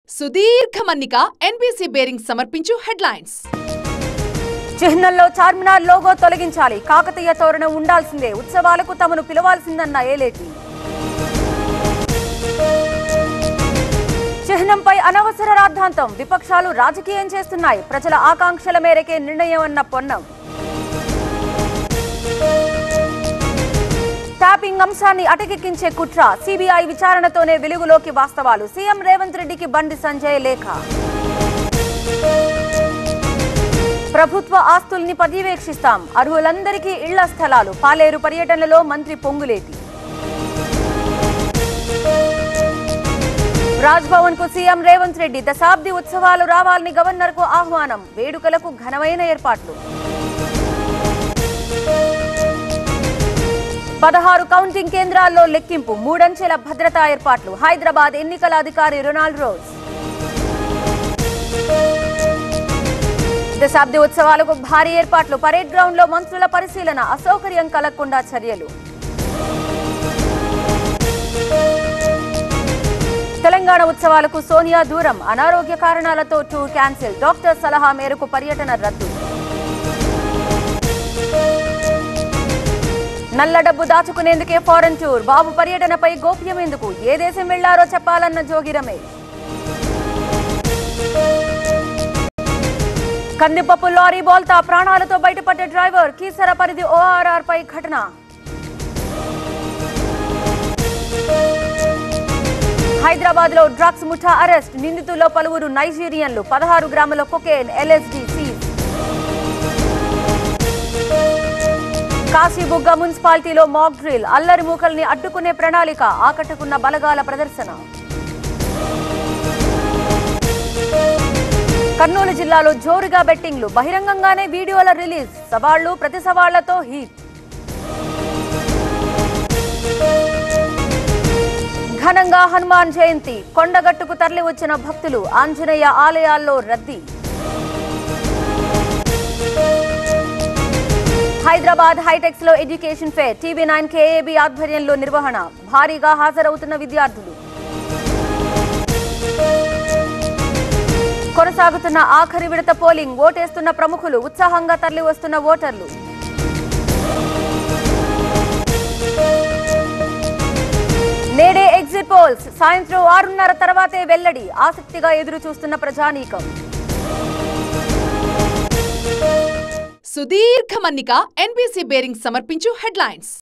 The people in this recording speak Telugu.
సుదీర్ఘ మన్నిక ఎన్బీసీ బేరింగ్ సమర్పించు హెడ్లైన్స్ చిహ్నంలో చార్మినార్ లోగో తొలగించాలి కాకతీయ తోరణం ఉండాల్సిందే ఉత్సవాలకు తమను పిలవాల్సిందన్న ఏలేటి చిహ్నంపై అనవసర రాద్ధాంతం విపక్షాలు రాజకీయం చేస్తున్నాయి ప్రజల ఆకాంక్షల మేరకే నిర్ణయం అన్న పొన్నం ట్యాపింగ్ అంశాన్ని అటకెక్కించే కుట్ర సిబిఐ విచారణతోనే వెలుగులోకి వాస్తవాలు సీఎం రేవంత్ రెడ్డికి బండి సంజయ్ లేఖ ప్రభుత్వ ఆస్తుల్ని పర్యవేక్షిస్తాం అర్హులందరికీ ఇళ్ల స్థలాలు పాలేరు పర్యటనలో మంత్రి పొంగులేటి రాజ్భవన్ కు సీఎం రేవంత్ రెడ్డి దశాబ్ది ఉత్సవాలు రావాలని గవర్నర్ కు ఆహ్వానం వేడుకలకు ఘనమైన ఏర్పాట్లు పదహారు కౌంటింగ్ కేంద్రాల్లో లెక్కింపు మూడంచెల భద్రతా ఏర్పాట్లు హైదరాబాద్ ఎన్నికల అధికారి రొనాల్డ్ రోజ్ దశాబ్ది ఉత్సవాలకు భారీ ఏర్పాట్లు పరేడ్ గ్రౌండ్ లో మంత్రుల పరిశీలన అసౌకర్యం కలగకుండా చర్యలు తెలంగాణ ఉత్సవాలకు సోనియా దూరం అనారోగ్య కారణాలతో టూర్ క్యాన్సిల్ డాక్టర్ సలహా మేరకు పర్యటన రద్దు నల్ల డబ్బు దాచుకునేందుకే ఫారెన్ టూర్ బాబు పర్యటనపై గోప్యం ఎందుకు ఏ దేశం వెళ్లారో చెప్పాలన్న జోగి రమేష్ కందిపప్పు లారీ బోల్తా ప్రాణాలతో బయటపడ్డ డ్రైవర్ కీసర పరిధి ఓఆర్ఆర్ పై ఘటన హైదరాబాద్ లో డ్రగ్స్ ముఠా అరెస్ట్ నిందితుల్లో పలువురు నైజీరియన్లు పదహారు గ్రాముల కొకేన్ ఎల్ఎస్డి సీజ్ కాశీబుగ్గ మున్సిపాలిటీలో మాక్ డ్రిల్ అల్లరి మూకల్ని అడ్డుకునే ప్రణాళిక ఆకట్టుకున్న బలగాల ప్రదర్శన కర్నూలు జిల్లాలో జోరుగా బెట్టింగ్లు బహిరంగంగానే వీడియోల రిలీజ్ సవాళ్లు ప్రతి సవాళ్లతో హీట్ ఘనంగా హనుమాన్ జయంతి కొండగట్టుకు తరలి వచ్చిన భక్తులు ఆంజనేయ ఆలయాల్లో రద్దీ హైదరాబాద్ హైటెక్స్ లో education fair TV nine KAB ఆధ్వర్యంలో నిర్వహణ భారీగా హాజరవుతున్న విద్యార్థులు కొనసాగుతున్న ఆఖరి విడత పోలింగ్ ఓటేస్తున్న ప్రముఖులు ఉత్సాహంగా తరలి వస్తున్న ఓటర్లు నేడే ఎగ్జిట్ పోల్స్ సాయంత్రం ఆరున్నర తర్వాతే వెల్లడి ఆసక్తిగా ఎదురు చూస్తున్న ప్రజానీకం సుదీర్ఘ మన్నిక ఎన్బీసీ బేరింగ్ సమర్పించు హెడ్లైన్స్